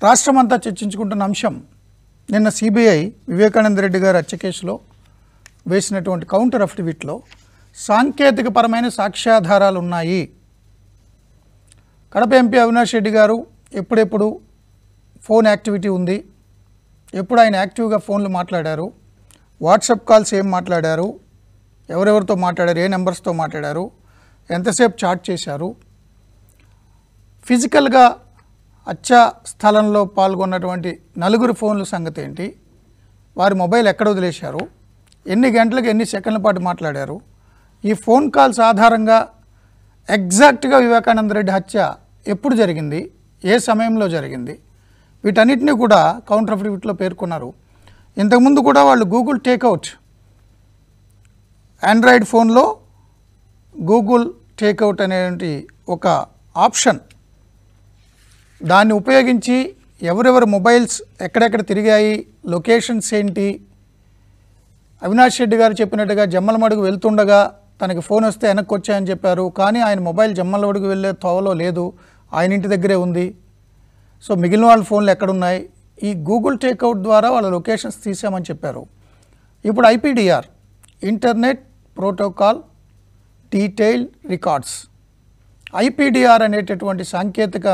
రాష్ట్రమంతా చర్చించుకుంటున్న అంశం నిన్న సిబిఐ వివేకానంద రెడ్డి గారి హత్య కేసులో వేసినటువంటి కౌంటర్ అఫిడవిట్లో సాంకేతికపరమైన సాక్ష్యాధారాలు ఉన్నాయి కడప ఎంపీ అవినాష్ రెడ్డి గారు ఎప్పుడెప్పుడు ఫోన్ యాక్టివిటీ ఉంది ఎప్పుడు ఆయన యాక్టివ్గా ఫోన్లు మాట్లాడారు వాట్సాప్ కాల్స్ ఏం మాట్లాడారు ఎవరెవరితో మాట్లాడారు ఏ నెంబర్స్తో మాట్లాడారు ఎంతసేపు చాట్ చేశారు ఫిజికల్గా హత్య స్థలంలో పాల్గొన్నటువంటి నలుగురు ఫోన్ల సంగతి ఏంటి వారి మొబైల్ ఎక్కడ వదిలేశారు ఎన్ని గంటలకు ఎన్ని సెకండ్ల పాటు మాట్లాడారు ఈ ఫోన్ కాల్స్ ఆధారంగా ఎగ్జాక్ట్గా వివేకానంద రెడ్డి హత్య ఎప్పుడు జరిగింది ఏ సమయంలో జరిగింది వీటన్నిటిని కూడా కౌంటర్ అఫిడవిట్లో పేర్కొన్నారు ఇంతకుముందు కూడా వాళ్ళు గూగుల్ టేక్అవుట్ ఆండ్రాయిడ్ ఫోన్లో గూగుల్ టేక్అవుట్ అనేటువంటి ఒక ఆప్షన్ దాన్ని ఉపయోగించి ఎవరెవరు మొబైల్స్ ఎక్కడెక్కడ తిరిగాయి లొకేషన్స్ ఏంటి అవినాష్ రెడ్డి గారు చెప్పినట్టుగా జమ్మలమడుగు వెళ్తుండగా తనకి ఫోన్ వస్తే వెనక్కి వచ్చాయని చెప్పారు కానీ ఆయన మొబైల్ జమ్మలమడుగు వెళ్ళే తోవలో లేదు ఆయన ఇంటి దగ్గరే ఉంది సో మిగిలిన వాళ్ళ ఫోన్లు ఎక్కడున్నాయి ఈ గూగుల్ టేక్అవుట్ ద్వారా వాళ్ళ లొకేషన్స్ తీసామని చెప్పారు ఇప్పుడు IPDR internet protocol detail records IPDR అనేటటువంటి సాంకేతిక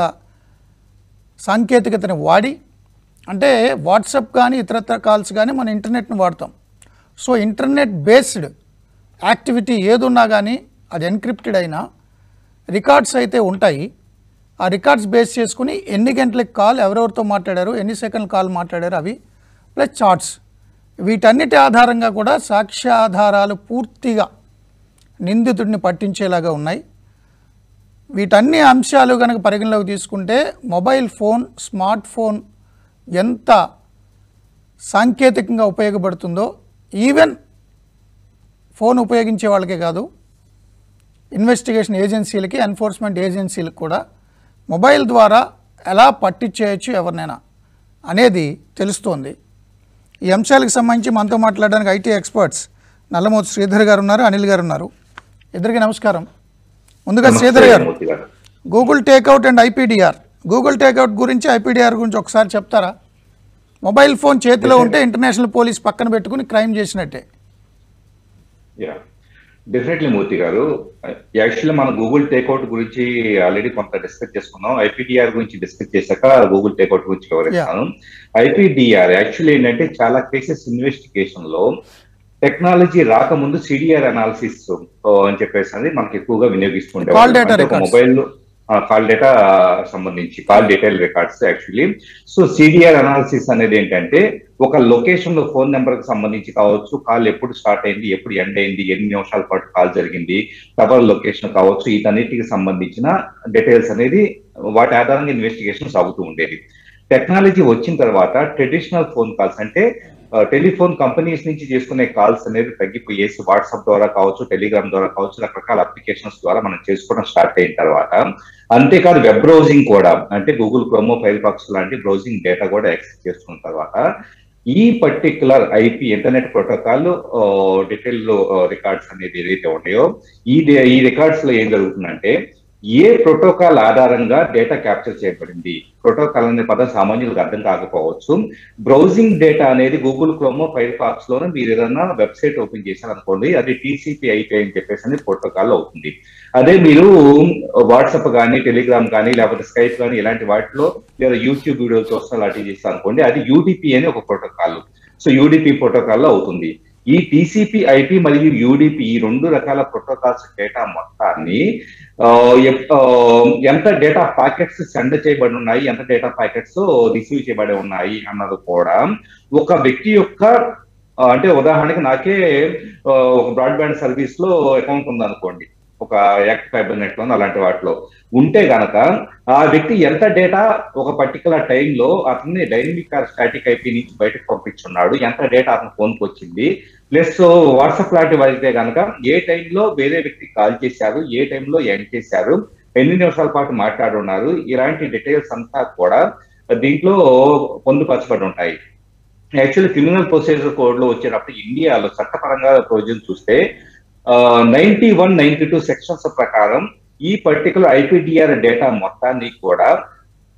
సాంకేతికతని వాడి అంటే వాట్సాప్ కానీ ఇతరత్ర కాల్స్ కానీ మన ఇంటర్నెట్ని వాడతాం సో ఇంటర్నెట్ బేస్డ్ యాక్టివిటీ ఏదున్నా కానీ అది ఎన్క్రిప్టెడ్ అయినా రికార్డ్స్ అయితే ఉంటాయి ఆ రికార్డ్స్ బేస్ చేసుకుని ఎన్ని గంటలకు కాల్ ఎవరెవరితో మాట్లాడారు ఎన్ని సెకండ్ల కాల్ మాట్లాడారు అవి ప్లస్ చార్ట్స్ వీటన్నిటి ఆధారంగా కూడా సాక్ష్యాధారాలు పూర్తిగా నిందితుడిని పట్టించేలాగా ఉన్నాయి వీటన్ని అంశాలు కనుక పరిగణలోకి తీసుకుంటే మొబైల్ ఫోన్ స్మార్ట్ ఫోన్ ఎంత సాంకేతికంగా ఉపయోగపడుతుందో ఈవెన్ ఫోన్ ఉపయోగించే వాళ్ళకే కాదు ఇన్వెస్టిగేషన్ ఏజెన్సీలకి ఎన్ఫోర్స్మెంట్ ఏజెన్సీలకు కూడా మొబైల్ ద్వారా ఎలా పట్టించేయచ్చు ఎవరినైనా అనేది తెలుస్తోంది ఈ అంశాలకు సంబంధించి మనతో మాట్లాడడానికి ఐటీ ఎక్స్పర్ట్స్ నల్లమూతి శ్రీధర్ గారు ఉన్నారు అనిల్ గారు ఉన్నారు ఇద్దరికి నమస్కారం ముందుగా Sridhar garu Murthy garu Google takeout and IPDR Google takeout గురించి ఐపీడిఆర్ గురించి ఒకసారి చెప్తారా మొబైల్ ఫోన్ చేతిలో ఉంటే ఇంటర్నేషనల్ పోలీస్ పక్కన పెట్టుకుని క్రైమ్ చేసినట్టే యా డెఫినెట్లీ మూర్తి గారు యాక్చువల్లీ మనం గూగుల్ టేక్అవుట్ గురించి ఆల్రెడీ కొంత డిస్కస్ చేసుకున్నాం ఐపీడిఆర్ గురించి డిస్కస్ చేశాక గూగుల్ టేక్అవుట్ గురించి వివరిస్తాను ఐపీడిఆర్ యాక్చువల్లీ ఏంటంటే చాలా కేసెస్ ఇన్వెస్టిగేషన్ లో టెక్నాలజీ రాకముందు సిడిఆర్ అనాలిసిస్ అని చెప్పేసి అనేది మనకి ఎక్కువగా Call data వినియోగిస్తుంటారు records. మొబైల్ కాల్ డేటా సంబంధించి call detail records actually so CDR analysis అనేది ఏంటంటే ఒక లొకేషన్ లో ఫోన్ నెంబర్ కి సంబంధించి కావచ్చు కాల్ ఎప్పుడు స్టార్ట్ అయింది ఎప్పుడు ఎండ్ అయింది ఎన్ని నిమిషాల పాటు కాల్ జరిగింది టవర్ లొకేషన్ కావచ్చు వీటన్నిటికి సంబంధించిన డీటెయిల్స్ అనేది వాటి ఆధారంగా ఇన్వెస్టిగేషన్ సాగుతూ ఉండేది టెక్నాలజీ వచ్చిన తర్వాత ట్రెడిషనల్ ఫోన్ కాల్స్ అంటే టెలిఫోన్ కంపెనీస్ నుంచి చేసుకునే కాల్స్ అనేది తగ్గిపోయేసి వాట్సాప్ ద్వారా కావచ్చు టెలిగ్రామ్ ద్వారా కావచ్చు రకరకాల అప్లికేషన్స్ ద్వారా మనం చేసుకోవడం స్టార్ట్ అయిన తర్వాత అంతేకాదు వెబ్ బ్రౌజింగ్ కూడా అంటే గూగుల్ క్రోమో ఫైల్ బాక్స్ లాంటి బ్రౌజింగ్ డేటా కూడా యాక్సెస్ చేసుకున్న తర్వాత ఈ particular IP internet protocol detail records అనేది ఏదైతే ఉన్నాయో ఈ డే- ఈ రికార్డ్స్ లో ఏం జరుగుతుందంటే ఏ ప్రోటోకాల్ ఆధారంగా డేటా క్యాప్చర్ చేయబడింది ప్రోటోకాల్ అనే పదం సామాన్యులకు అర్థం కాకపోవచ్చు బ్రౌజింగ్ డేటా అనేది గూగుల్ క్రోమో ఫైర్ ఫాక్స్ లోనే మీరు ఏదైనా వెబ్సైట్ ఓపెన్ చేశారనుకోండి అది టీసీపీ ఐపీ అని చెప్పేసి అని ప్రోటోకాల్ అవుతుంది అదే మీరు వాట్సాప్ కానీ టెలిగ్రామ్ కానీ లేకపోతే స్కైప్ కానీ ఇలాంటి వాటిలో లేదా యూట్యూబ్ వీడియోలు చూస్తున్న అలాంటివి చేస్తారు అనుకోండి అది యూడిపి అని ఒక ప్రోటోకాల్ సో యూడిపి ప్రోటోకాల్ అవుతుంది ఈ టీసీపీ ఐపీ మరియు యూడిపి ఈ రెండు రకాల ప్రోటోకాల్స్ డేటా మొత్తాన్ని ఆ, ఎప్- ఆ, ఎంత డేటా ప్యాకెట్స్ సెండ్ చేయబడి ఉన్నాయి ఎంత డేటా ప్యాకెట్స్ రిసీవ్ చేయబడి ఉన్నాయి అన్నది కూడా ఒక వ్యక్తి యొక్క ఆ, అంటే ఉదాహరణకి నాకే ఆ, ఒక బ్రాడ్బ్యాండ్ సర్వీస్ లో అకౌంట్ ఉందనుకోండి ఒక యాక్ట్ ఫైబర్ నెట్ లో అలాంటి వాటిలో ఉంటే గనక ఆ వ్యక్తి ఎంత డేటా ఒక పర్టికులర్ టైంలో అతన్ని డైనమిక్ ఆర్ స్టాటిక్ ఐపీ నుంచి బయటకు పంపించున్నాడు ఎంత డేటా అతని ఫోన్కి వచ్చింది ప్లస్ వాట్సాప్ లాంటివి అయితే కనుక ఏ టైంలో వేరే వ్యక్తికి కాల్ చేశారు ఏ టైంలో ఎండ్ చేశారు ఎన్ని నిమిషాల పాటు మాట్లాడున్నారు ఇలాంటి డీటెయిల్స్ అంతా కూడా దీంట్లో పొందుపరచబడి ఉంటాయి యాక్చువల్లీ క్రిమినల్ ప్రొసీజర్ కోడ్ లో వచ్చేటప్పుడు ఇండియాలో చట్టపరంగా ప్రొవిజన్ చూస్తే ninety one ninety two sections ప్రకారం ఈ పర్టికులర్ ఐపీడిఆర్ డేటా మొత్తాన్ని కూడా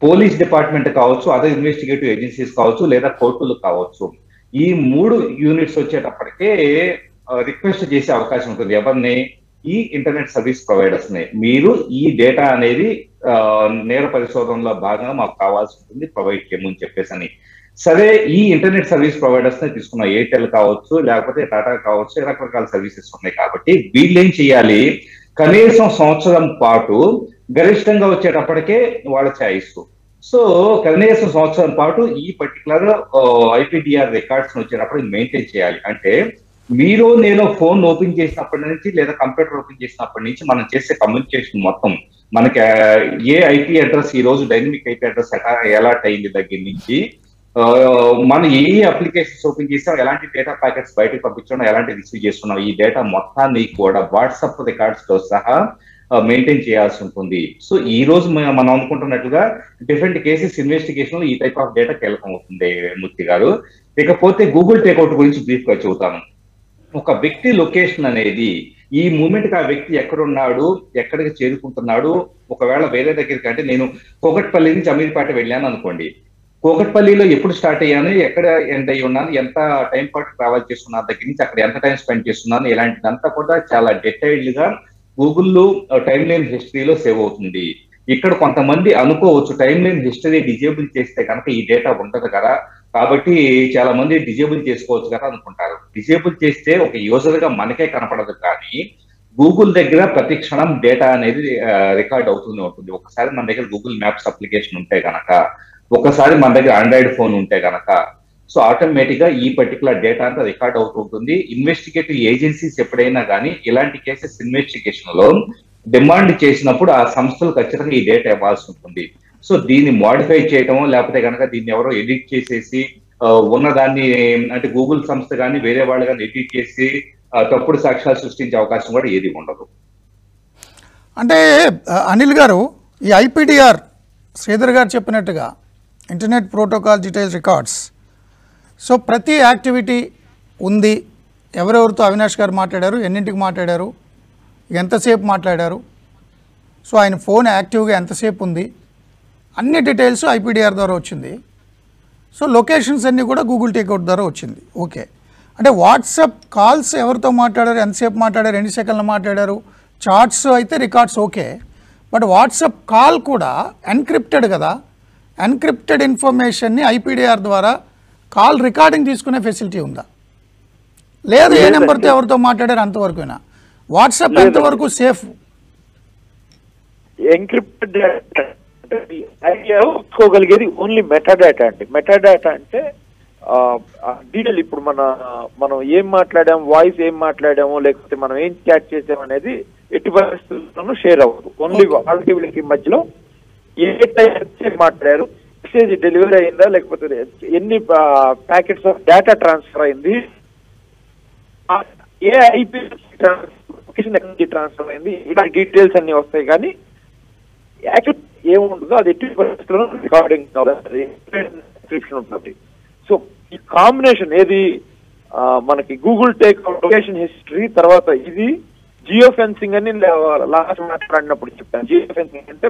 పోలీస్ డిపార్ట్మెంట్ కావచ్చు అదర్ ఇన్వెస్టిగేటివ్ ఏజెన్సీస్ కావచ్చు లేదా కోర్టులు కావచ్చు ఈ మూడు యూనిట్స్ వచ్చేటప్పటికే రిక్వెస్ట్ చేసే అవకాశం ఉంటుంది ఎవరిని ఈ ఇంటర్నెట్ సర్వీస్ ప్రొవైడర్స్ ని మీరు ఈ డేటా అనేది ఆ, నేర పరిశోధనలో భాగంగా మాకు కావాల్సి ఉంటుంది ప్రొవైడ్ చేయమని చెప్పేసి అని సరే ఈ ఇంటర్నెట్ సర్వీస్ ప్రొవైడర్స్ ని తీసుకున్న ఎయిర్టెల్ కావచ్చు లేకపోతే టాటా కావచ్చు రకరకాల సర్వీసెస్ ఉన్నాయి కాబట్టి వీళ్ళు ఏం చేయాలి కనీసం సంవత్సరం పాటు గరిష్టంగా వచ్చేటప్పటికే వాళ్ళ ఛాయిస్ సో కనీసం సంవత్సరం పాటు ఈ పర్టికులర్ ఐపీడిఆర్ రికార్డ్స్ వచ్చేటప్పుడు మెయింటైన్ చేయాలి అంటే మీరు నేను ఫోన్ ఓపెన్ చేసినప్పటి నుంచి లేదా కంప్యూటర్ ఓపెన్ చేసినప్పటి నుంచి మనం చేసే కమ్యూనికేషన్ మొత్తం మనకి ఆ, ఏ ఐపీ అడ్రస్ ఈ రోజు డైనమిక్ ఐపీ అడ్రస్ ఎలాట్ అయింది దగ్గర నుంచి ఆ, మనం ఏ అప్లికేషన్స్ ఓపెన్ చేసాం ఎలాంటి డేటా ప్యాకెట్స్ బయటకు పంపించడం ఎలాంటి రిసీవ్ చేస్తున్నాం ఈ డేటా మొత్తాన్ని కూడా వాట్సాప్ రికార్డ్స్ తో సహా మెయింటైన్ చేయాల్సి ఉంటుంది సో ఈ రోజు మ- మనం అనుకుంటున్నట్లుగా డిఫరెంట్ కేసెస్ ఇన్వెస్టిగేషన్ లో ఈ టైప్ ఆఫ్ డేటా కీలకం అవుతుంది మూర్తి గారు ఇకపోతే గూగుల్ టేక్అవుట్ గురించి బ్రీఫ్ గా చెబుతాను ఒక వ్యక్తి లొకేషన్ అనేది ఈ మూమెంట్ కి ఆ వ్యక్తి ఎక్కడున్నాడు ఎక్కడికి చేరుకుంటున్నాడు ఒకవేళ వేరే దగ్గరికి అంటే నేను కోకట్పల్లి నుంచి అమీర్పేట వెళ్ళాను అనుకోండి కోకట్పల్లిలో ఎప్పుడు స్టార్ట్ అయ్యాను ఎక్కడ ఎండ్ అయ్యి ఉన్నాను ఎంత టైం పాటు ట్రావెల్ చేస్తున్నాను దగ్గర నుంచి అక్కడ ఎంత టైం స్పెండ్ చేస్తున్నాను ఇలాంటిదంతా కూడా చాలా డీటెయిల్డ్ గా గూగుల్లో టైం లైన్ హిస్టరీలో సేవ్ అవుతుంది ఇక్కడ కొంతమంది అనుకోవచ్చు టైం లైన్ హిస్టరీ డిజేబుల్ చేస్తే కనుక ఈ డేటా ఉండదు కదా కాబట్టి చాలా మంది డిజేబుల్ చేసుకోవచ్చు కదా అనుకుంటారు డిజేబుల్ చేస్తే ఒక యూజర్ గా మనకే కనపడదు కానీ గూగుల్ దగ్గర ప్రతి క్షణం డేటా అనేది రికార్డ్ అవుతూనే ఉంటుంది ఒకసారి మన దగ్గర గూగుల్ మ్యాప్స్ అప్లికేషన్ ఉంటే గనక ఒకసారి మన దగ్గర ఆండ్రాయిడ్ ఫోన్ ఉంటే గనక సో ఆటోమేటిక్ గా ఈ పర్టికులర్ డేటా అంతా రికార్డ్ అవుతూ ఉంటుంది ఇన్వెస్టిగేటివ్ ఏజెన్సీస్ ఎప్పుడైనా కానీ ఇలాంటి కేసెస్ ఇన్వెస్టిగేషన్ లో డిమాండ్ చేసినప్పుడు ఆ సంస్థలు ఖచ్చితంగా ఈ డేటా ఇవ్వాల్సి ఉంటుంది సో దీన్ని మోడిఫై చేయటమో లేకపోతే కనుక దీన్ని ఎవరో ఎడిట్ చేసేసి ఆ, ఉన్నదాన్ని అంటే గూగుల్ సంస్థ కానీ వేరే వాళ్ళు కానీ ఎడిట్ చేసి ఆ, తప్పుడు సాక్ష్యాలు సృష్టించే అవకాశం కూడా ఏది ఉండదు అంటే ఆ, అనిల్ గారు ఈ ఐపీడిఆర్ శ్రీధర్ గారు చెప్పినట్టుగా internet protocol details records so ప్రతి యాక్టివిటీ ఉంది ఎవరెవరితో అవినాష్ గారు మాట్లాడారు ఎన్నింటికి మాట్లాడారు ఎంతసేపు మాట్లాడారు సో ఆయన ఫోన్ యాక్టివ్గా ఎంతసేపు ఉంది అన్ని డీటెయిల్స్ ఐపీడిఆర్ ద్వారా వచ్చింది సో లొకేషన్స్ అన్నీ కూడా గూగుల్ టేక్అవుట్ ద్వారా వచ్చింది ఓకే అంటే వాట్సాప్ కాల్స్ ఎవరితో మాట్లాడారు ఎంతసేపు మాట్లాడారు ఎన్ని సెకండ్లు మాట్లాడారు చార్ట్స్ అయితే records okay but WhatsApp call కూడా ఎన్క్రిప్టెడ్ కదా ఎన్క్రిప్టెడ్ ఇన్ఫర్మేషన్ని ఐపీడిఆర్ ద్వారా కాల్ రికార్డింగ్ తీసుకునే ఫెసిలిటీ ఉందా లేదు ఏ నెంబర్తో ఎవరితో మాట్లాడారు అంతవరకునా వాట్సాప్ ఎంతవరకు సేఫ్ ఎంక్రిప్టెడ్ ఐడియా తీసుకోగలిగేది ఓన్లీ మెటాడాటా అండి మెటాడాటా అంటే డీటెయిల్ ఇప్పుడు మన మనం ఏం మాట్లాడాం వాయిస్ ఏం మాట్లాడాము లేకపోతే మనం ఏం చాట్ చేసాం అనేది ఎట్టి పరిస్థితుల్లోనూ షేర్ అవ్వదు ఓన్లీ వాళ్ళకి వీళ్ళకి మధ్యలో ఏ టైం మాట్లాడారు మెసేజ్ డెలివరీ అయిందా లేకపోతే ఎన్ని ప్యాకెట్స్ ఆఫ్ డేటా ట్రాన్స్ఫర్ అయింది ఆ ఏ ఐపీ లొకేషన్ ఎక్కడి నుంచి ట్రాన్స్ఫర్ అయింది ఇలా డీటెయిల్స్ అన్ని వస్తాయి కానీ యాక్చువల్ ఏముంటుందో అది ఎట్టి పరిస్థితుల్లో రికార్డింగ్ డిస్క్రిప్షన్ ఉంటుంది సో ఈ కాంబినేషన్ ఏది ఆ, మనకి గూగుల్ టేక్ లొకేషన్ హిస్టరీ తర్వాత ఇది జియో ఫెన్సింగ్ అని లాస్ట్ మాట్లాడినప్పుడు చెప్పాను జియో ఫెన్సింగ్ అంటే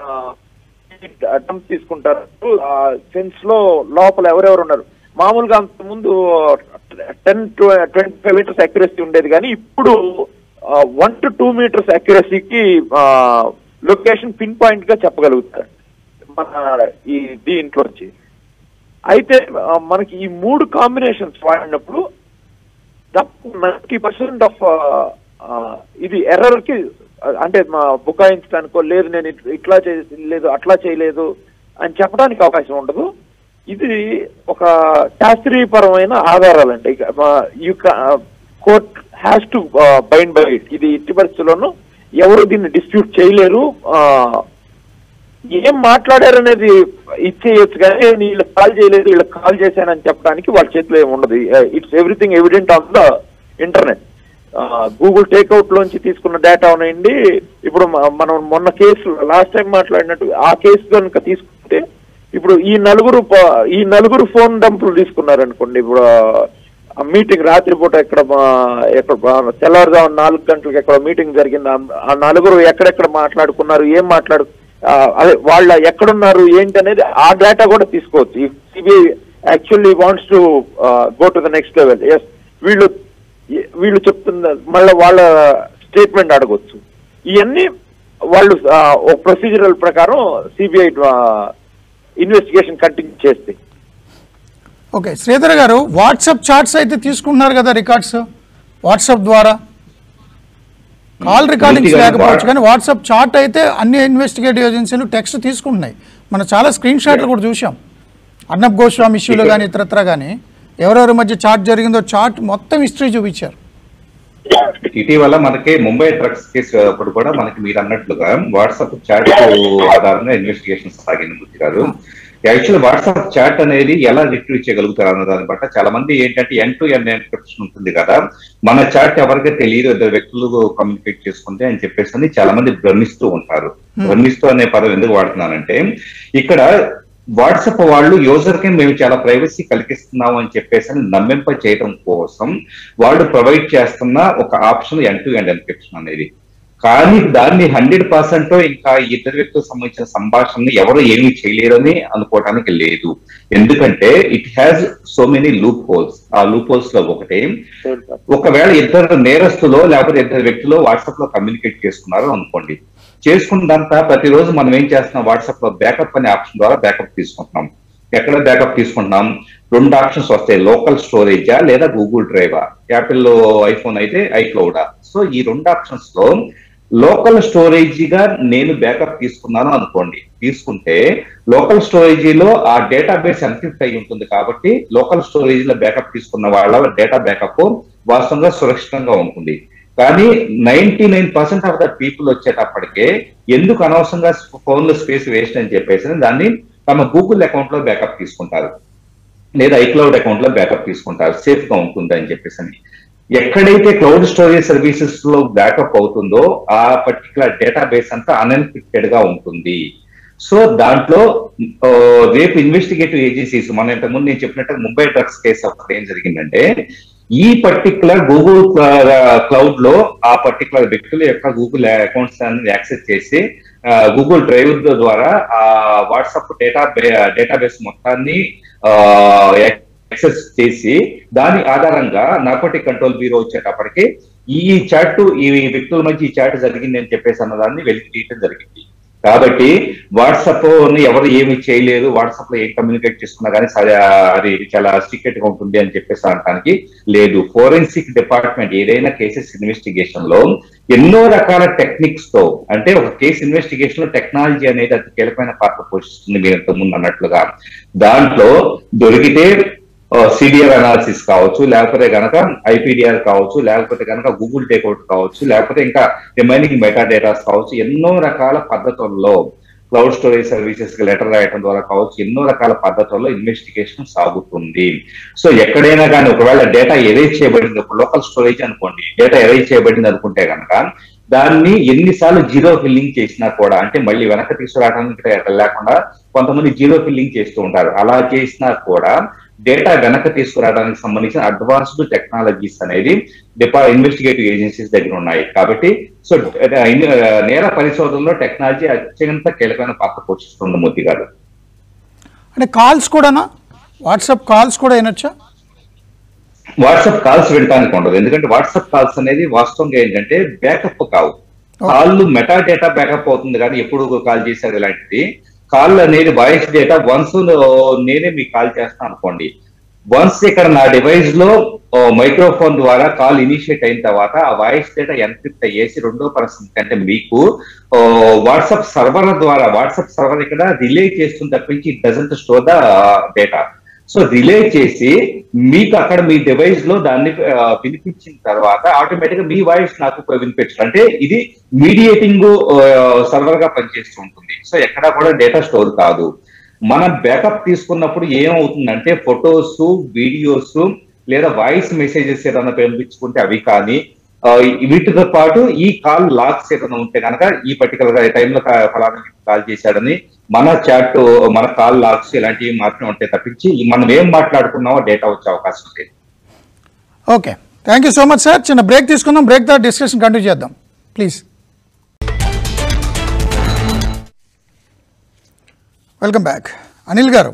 అటెంప్ట్ తీసుకుంటారు ఫెన్స్ లో లోపల ఎవరెవరు ఉన్నారు మామూలుగా అంత ముందు ten twenty five meters accuracy ఉండేది కానీ ఇప్పుడు వన్ టు టూ మీటర్స్ అక్యురసీకి లొకేషన్ పిన్ పాయింట్ గా చెప్పగలుగుతారు మన ఈ దీంట్లోంచి అయితే ఆ, మనకి ఈ మూడు కాంబినేషన్స్ వాడినప్పుడు నైన్టీ పర్సెంట్ ఆఫ్ ఇది ఎర్రర్ కి ఆ, అంటే మా బుకాయించడానికో లేదు నేను ఇట్- ఇట్లా చేసి లేదు అట్లా చేయలేదు అని చెప్పడానికి అవకాశం ఉండదు ఇది ఒక శాస్త్రీయపరమైన ఆధారాలండి you court has to bind by it ఇది ఇట్టి పరిస్థితుల్లోనూ ఎవరు దీన్ని డిస్ప్యూట్ చేయలేరు ఆ, ఏం మాట్లాడారనేది ఇచ్చేయచ్చు కానీ నేను వీళ్ళకి కాల్ చేయలేదు వీళ్ళకి కాల్ చేశానని చెప్పడానికి వాళ్ళ చేతిలో ఏమి ఉండదు it's everything evident on the internet Google takeout లోంచి తీసుకున్న డేటా ఉన్నాయండి ఇప్పుడు మ- మనం మొన్న కేసు లాస్ట్ టైం మాట్లాడినట్టు ఆ కేసు కనుక తీసుకుంటే ఇప్పుడు ఈ నలుగురు ప- ఈ నలుగురు ఫోన్ డంపులు తీసుకున్నారు అనుకోండి ఇప్పుడు ఆ మీటింగ్ రాత్రిపూట ఎక్కడ మా- ఎక్కడ మా- తెల్లవారుజాము నాలుగు గంటలకు ఎక్కడ మీటింగ్ జరిగింది ఆ- ఆ నలుగురు ఎక్కడెక్కడ మాట్లాడుకున్నారు ఏం మాట్లాడు ఆ, అదే వాళ్ళ ఎక్కడున్నారు ఏంటి అనేది ఆ డేటా కూడా తీసుకోవచ్చు CBI actually wants to go to the next level yes వీళ్ళు వీళ్ళు చెప్తున్న మళ్ళీ వాళ్ళ స్టేట్మెంట్ అడగొచ్చు ఇవన్నీ వాళ్ళు ఆ, ఒక ప్రొసీజరల్ ప్రకారం సిబిఐ ఇన్వెస్టిగేషన్ కంటిన్యూ చేస్తే okay Sridhar garu WhatsApp chats అయితే తీసుకుంటున్నారు కదా రికార్డ్స్ వాట్సాప్ ద్వారా కాల్ రికార్డింగ్స్ పూర్తిగా లేకపోవచ్చు వా- కానీ వాట్సాప్ చాట్ అయితే అన్ని ఇన్వెస్టిగేటివ్ ఏజెన్సీలు టెక్స్ట్ తీసుకుంటున్నాయి మనం చాలా స్క్రీన్ షాట్లు కూడా చూసాం అర్నబ్ గోస్వామి ఇష్యూలో ఇక్కడ- కానీ ఇతరత్ర కానీ ఎవరెవరి మధ్య చాట్ జరిగిందో చాట్ మొత్తం హిస్టరీ చూపించారు ఇటీవల మనకి ముంబై డ్రగ్స్ కేసు అప్పుడు కూడా మనకి మీరు అన్నట్లుగా వాట్సాప్ చాట్ ఆధారంగా ఇన్వెస్టిగేషన్ సాగింది మూర్తి గారు యాక్చువల్ వాట్సాప్ చాట్ అనేది ఎలా రిట్రీవ్ చేయగలుగుతారు అన్న దాన్ని బట్ట చాలా మంది ఏంటంటే ఎన్ టు ఎన్ ఎన్క్రిప్షన్ ఉంటుంది కదా మన చాట్ ఎవరికి తెలియదు ఇద్దరు వ్యక్తులు కమ్యూనికేట్ చేసుకుంటే అని చెప్పేసి అని చాలా మంది భ్రమిస్తూ ఉంటారు భ్రమిస్తూ అనే పదం ఎందుకు వాడుతున్నానంటే ఇక్కడ వాట్సాప్ వాళ్ళు యూజర్ కి మేము చాలా ప్రైవసీ కలిగిస్తున్నాం అని చెప్పేసి అని నమ్మింప చేయడం కోసం వాళ్ళు ప్రొవైడ్ చేస్తున్న ఒక option end to end encryption అనేది కానీ దాన్ని హండ్రెడ్ పర్సెంట్ ఇంకా ఇద్దరు వ్యక్తులకు సంబంధించిన సంభాషణని ఎవరు ఏమీ చేయలేరని అనుకోవడానికి లేదు ఎందుకంటే it has so many loopholes ఆ లూప్ హోల్స్ లో ఒకటి ఒకవేళ ఇద్దరు నేరస్తులో లేకపోతే ఇద్దరు వ్యక్తులు వాట్సాప్ లో కమ్యూనికేట్ చేసుకున్నారు అనుకోండి చేసుకున్నంతా ప్రతిరోజు మనం ఏం చేస్తున్నాం వాట్సాప్ లో బ్యాకప్ అనే ఆప్షన్ ద్వారా బ్యాకప్ తీసుకుంటున్నాం ఎక్కడ బ్యాకప్ తీసుకుంటున్నాం రెండు ఆప్షన్స్ వస్తాయి లోకల్ స్టోరేజా లేదా గూగుల్ డ్రైవా యాపిల్ ఐఫోన్ అయితే ఐక్లౌడా సో ఈ రెండు ఆప్షన్స్ లో లోకల్ స్టోరేజీగా నేను బ్యాకప్ తీసుకున్నాను అనుకోండి తీసుకుంటే లోకల్ స్టోరేజీలో ఆ డేటాబేస్ ఎన్క్రిప్ట్ అయి ఉంటుంది కాబట్టి లోకల్ స్టోరేజీలో బ్యాకప్ తీసుకున్న వాళ్ళ డేటా బ్యాకప్ వాస్తవంగా సురక్షితంగా ఉంటుంది కానీ ninety nine percent of the people వచ్చేటప్పటికే ఎందుకు అనవసరంగా ఫోన్ లో స్పేస్ వేస్ట్ అని చెప్పేసి దాన్ని తమ గూగుల్ అకౌంట్ లో బ్యాకప్ తీసుకుంటారు లేదా ఐక్లౌడ్ అకౌంట్ లో బ్యాకప్ తీసుకుంటారు సేఫ్ గా ఉంటుంది అని చెప్పేసి అని ఎక్కడైతే క్లౌడ్ స్టోరేజ్ సర్వీసెస్ లో బ్యాకప్ అవుతుందో ఆ పర్టికులర్ డేటాబేస్ అంతా అన్ఎన్క్రిప్టెడ్ గా ఉంటుంది సో దాంట్లో ఆ, రేపు ఇన్వెస్టిగేటివ్ ఏజెన్సీస్ మనం ఇంతకుముందు నేను చెప్పినట్టు ముంబై డ్రగ్స్ కేసు అప్పుడు ఏం జరిగిందంటే ఈ పర్టికులర్ గూగుల్ క్లౌడ్ లో ఆ పర్టికులర్ వ్యక్తుల యొక్క గూగుల్ అకౌంట్స్ అనేది యాక్సెస్ చేసి గూగుల్ డ్రైవ్ ద్వారా ఆ వాట్సాప్ డేటా డేటాబేస్ మొత్తాన్ని యాక్సెస్ చేసి దాని ఆధారంగా నార్కోటిక్ కంట్రోల్ బ్యూరో వచ్చేటప్పటికి ఈ చాట్ ఈ వ్యక్తుల మధ్య ఈ చాట్ జరిగింది అని చెప్పేసి అన్నదాన్ని వెలికి తీయటం జరిగింది కాబట్టి వాట్సాప్ ని ఎవరు ఏమి చేయలేరు వాట్సాప్ లో ఏం కమ్యూనికేట్ చేసుకున్నా కానీ సరే, అది చాలా సీక్రెట్ గా ఉంటుంది అని చెప్పేసి అనడానికి లేదు ఫోరెన్సిక్ డిపార్ట్మెంట్ ఏదైనా కేసెస్ ఇన్వెస్టిగేషన్ లో ఎన్నో రకాల టెక్నిక్స్ తో అంటే ఒక కేసు ఇన్వెస్టిగేషన్ లో టెక్నాలజీ అనేది అతి కీలకమైన పాత్ర పోషిస్తుంది మీరు ఇంతకు ముందు అన్నట్లుగా దాంట్లో దొరికితే సిడిఆర్ అనాలిసిస్ కావచ్చు లేకపోతే గనక ఐపీడిఆర్ కావచ్చు లేకపోతే గనక గూగుల్ టేక్అవుట్ కావచ్చు లేకపోతే ఇంకా రిమైనింగ్ మెటా డేటాస్ కావచ్చు ఎన్నో రకాల పద్ధతుల్లో క్లౌడ్ స్టోరేజ్ సర్వీసెస్ కి లెటర్ రాయటం ద్వారా కావచ్చు ఎన్నో రకాల పద్ధతుల్లో ఇన్వెస్టిగేషన్ సాగుతుంది సో ఎక్కడైనా కానీ ఒకవేళ డేటా ఎరేజ్ చేయబడింది ఒక లోకల్ స్టోరేజ్ అనుకోండి డేటా ఎరేజ్ చేయబడింది అనుకుంటే కనుక దాన్ని ఎన్నిసార్లు జీరో ఫిల్లింగ్ చేసినా కూడా అంటే మళ్ళీ వెనక్కి తీసుకురావడానికి లేకుండా కొంతమంది జీరో ఫిల్లింగ్ చేస్తూ ఉంటారు అలా చేసినా కూడా డేటా వెనక్కి తీసుకురావడానికి సంబంధించిన అడ్వాన్స్డ్ టెక్నాలజీస్ అనేది డిపా ఇన్వెస్టిగేటివ్ ఏజెన్సీస్ దగ్గర ఉన్నాయి కాబట్టి సో నేర పరిశోధనలో టెక్నాలజీ అత్యంత కీలకమైన పాత్ర పోషిస్తుంది మోదీ గారు అంటే కాల్స్ కూడానా వాట్సాప్ కాల్స్ కూడా అయినొచ్చా వాట్సాప్ కాల్స్ వినడానికి ఉండదు ఎందుకంటే వాట్సాప్ కాల్స్ అనేది వాస్తవంగా ఏంటంటే బ్యాకప్ కావు కాళ్ళు మెటా డేటా బ్యాకప్ అవుతుంది కానీ ఎప్పుడు కాల్ చేశారు ఇలాంటిది కాల్ అనేది వాయిస్ డేటా వన్స్ నేనే మీకు కాల్ చేస్తాను అనుకోండి వన్స్ ఇక్కడ నా డివైస్ లో మైక్రోఫోన్ ద్వారా కాల్ ఇనిషియేట్ అయిన తర్వాత ఆ వాయిస్ డేటా ఎన్క్రిప్ట్ అయ్యేసి రెండో పర్సన్ కంటే మీకు వాట్సాప్ సర్వర్ ద్వారా వాట్సాప్ సర్వర్ ఇక్కడ రిలే చేస్తుంది తప్పించి it doesn't store the data so relay చేసి మీకు అక్కడ మీ డివైస్ లో దాన్ని ఆ, వినిపించిన తర్వాత ఆటోమేటిక్ గా మీ వాయిస్ నాకు వినిపించడం అంటే ఇది మీడియేటింగ్ సర్వర్ గా పనిచేస్తూ ఉంటుంది సో ఎక్కడా కూడా డేటా స్టోర్ కాదు మనం బ్యాకప్ తీసుకున్నప్పుడు ఏమవుతుందంటే ఫొటోస్ వీడియోస్ లేదా వాయిస్ మెసేజెస్ ఏదైనా పంపించుకుంటే అవి కానీ ఆ, వీటితో పాటు ఈ కాల్ లాక్స్ ఏదైనా ఉంటే కనుక ఈ పర్టికులర్ టైంలో ఫలానా కాల్ చేశాడని మన చాట్ మన కాల్ లాక్స్ ఇలాంటివి మాత్రమే ఉంటాయి తప్పించి మనం ఏం మాట్లాడుకున్నామో డేటా వచ్చే అవకాశం లేదు okay thank you so much sir చిన్న బ్రేక్ తీసుకుందాం బ్రేక్ తర్వాత డిస్కషన్ కంటిన్యూ చేద్దాం please welcome back Anil garu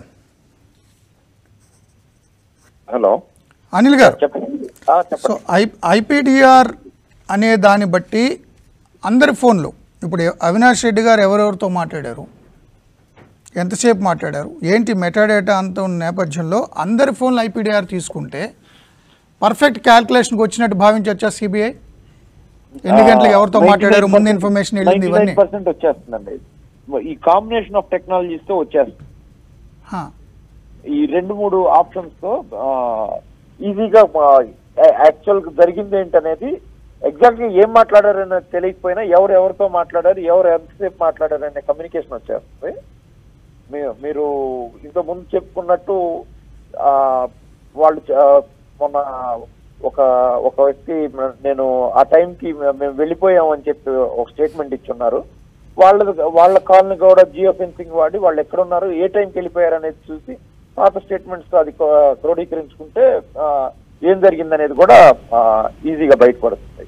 hello Anil గారు చెప్పండి ఆ, సో చెప్పండి ఐ ఐపీడిఆర్ అనే దాన్ని బట్టి అందరి ఫోన్లు ఇప్పుడు అవినాష్ రెడ్డి గారు ఎవరెవరితో మాట్లాడారు ఎంతసేపు మాట్లాడారు ఏంటి మెటాడేటా అంత ఉన్న నేపథ్యంలో అందరి ఫోన్లు ఐపీడిఆర్ తీసుకుంటే పర్ఫెక్ట్ క్యాల్కులేషన్కి వచ్చినట్టు భావించవచ్చా సిబిఐ ఎన్ని గంటలకు ఎవరితో మాట్లాడారు ముందు ఇన్ఫర్మేషన్ వెళ్ళింది ఇవన్నీ పర్సెంట్ వచ్చేస్తుందండి ఈ కాంబినేషన్ ఆఫ్ టెక్నాలజీస్ తో వచ్చేస్తుంది హా. ఈ రెండు మూడు ఆప్షన్స్ తో ఈజీగా యాక్చువల్ జరిగింది ఏంటనేది ఎగ్జాక్ట్ గా ఏం మాట్లాడారని తెలియకపోయినా ఎవరు ఎవరితో మాట్లాడారు ఎవరు ఎంతసేపు మాట్లాడారు అనే కమ్యూనికేషన్ వచ్చేస్తుంది మీ- మీరు ఇంత ముందు చెప్పుకున్నట్టు ఆ, వాళ్ళు చ- మొన్న ఒక ఒక వ్యక్తి మ- నేను ఆ టైంకి మేము వెళ్ళిపోయాం అని చెప్పి ఒక స్టేట్మెంట్ ఇచ్చున్నారు వాళ్ళ వాళ్ళ కాల్ని కూడా జియో ఫెన్సింగ్ వాడి వాళ్ళు ఎక్కడ ఉన్నారు ఏ టైంకి వెళ్ళిపోయారు అనేది చూసి పాత స్టేట్మెంట్స్ అది క్రో- క్రోడీకరించుకుంటే ఆ, ఏం జరిగిందనేది కూడా ఆ, ఈజీగా బయటపడుతుంది